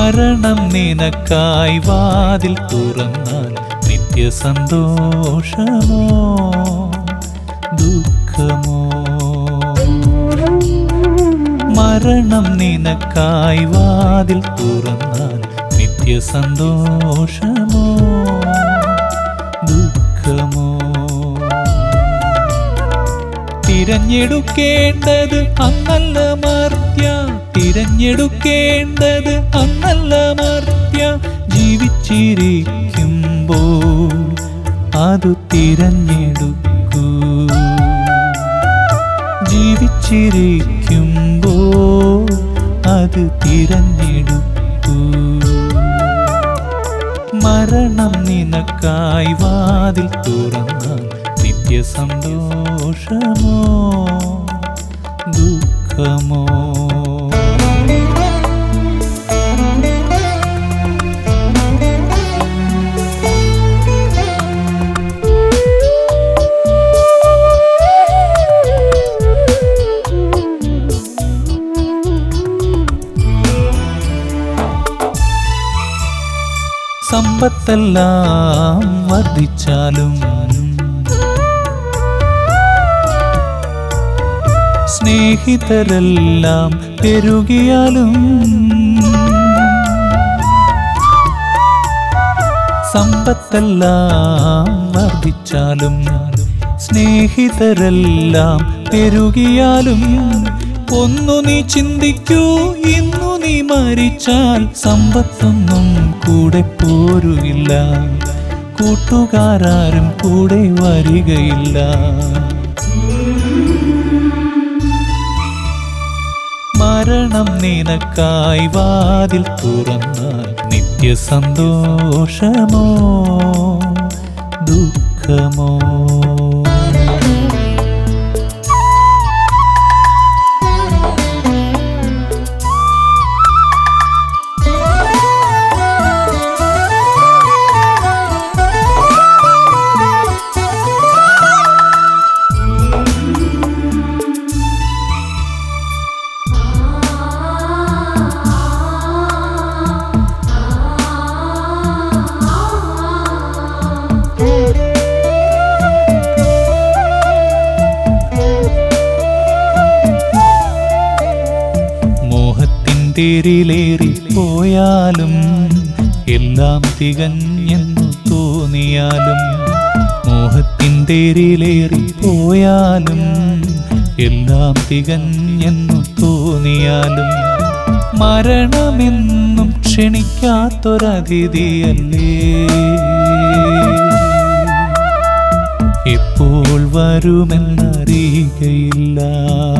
മരണം നിനക്കായി വാതിൽ തുറന്നാൽ നിത്യസന്തോഷമോ ദുഃഖമോ മരണം നിനക്കായി വാതിൽ തുറന്നാൽ നിത്യസന്തോഷമോ ദുഃഖമോ തിരഞ്ഞെടുക്കേണ്ടത് അങ്ങല്ല മർത്യ തിരഞ്ഞെടുക്കേണ്ടത് അങ്ങല്ല മർത്യ ജീവിച്ചിരിക്കുമ്പോൾ അത് തിരഞ്ഞെടുക്കൂ ജീവിച്ചിരിക്കുമ്പോൾ അത് തിരഞ്ഞെടുക്കൂ മരണം നിനക്കായി വാതിൽ തുറന്നാൽ നിത്യസന്തോഷമോ ദുഃഖമോ സമ്പത്തെല്ലാം വർദ്ധിച്ചാലും സ്നേഹിതരെല്ലാം പെരുകിയാലും സമ്പത്തെല്ലാം വർദ്ധിച്ചാലും സ്നേഹിതരെല്ലാം പെരുകിയാലും ഒന്നു നീ ചിന്തിക്കൂ ഇന്നു നീ മരിച്ചാൽ സമ്പത്തൊന്നും കൂടെ പോരുകില്ല കൂട്ടുകാരും കൂടെ വരികയില്ല മരണം നിനക്കായി വാതിൽ തുറന്നാൽ നിത്യസന്തോഷമോ ദുഃഖമോ മോഹത്തിൻ തേരിലേറി പോയാലും എല്ലാം തികഞ്ഞെന്നു തോന്നിയാലും മോഹത്തിൻ തേരിലേറി പോയാലും എല്ലാം തികഞ്ഞെന്നു തോന്നിയാലും മരണമെന്നും ക്ഷണിക്കാത്തൊരതിഥിയല്ലേ എപ്പോൾ വരുമെന്നറിയുകയില്ല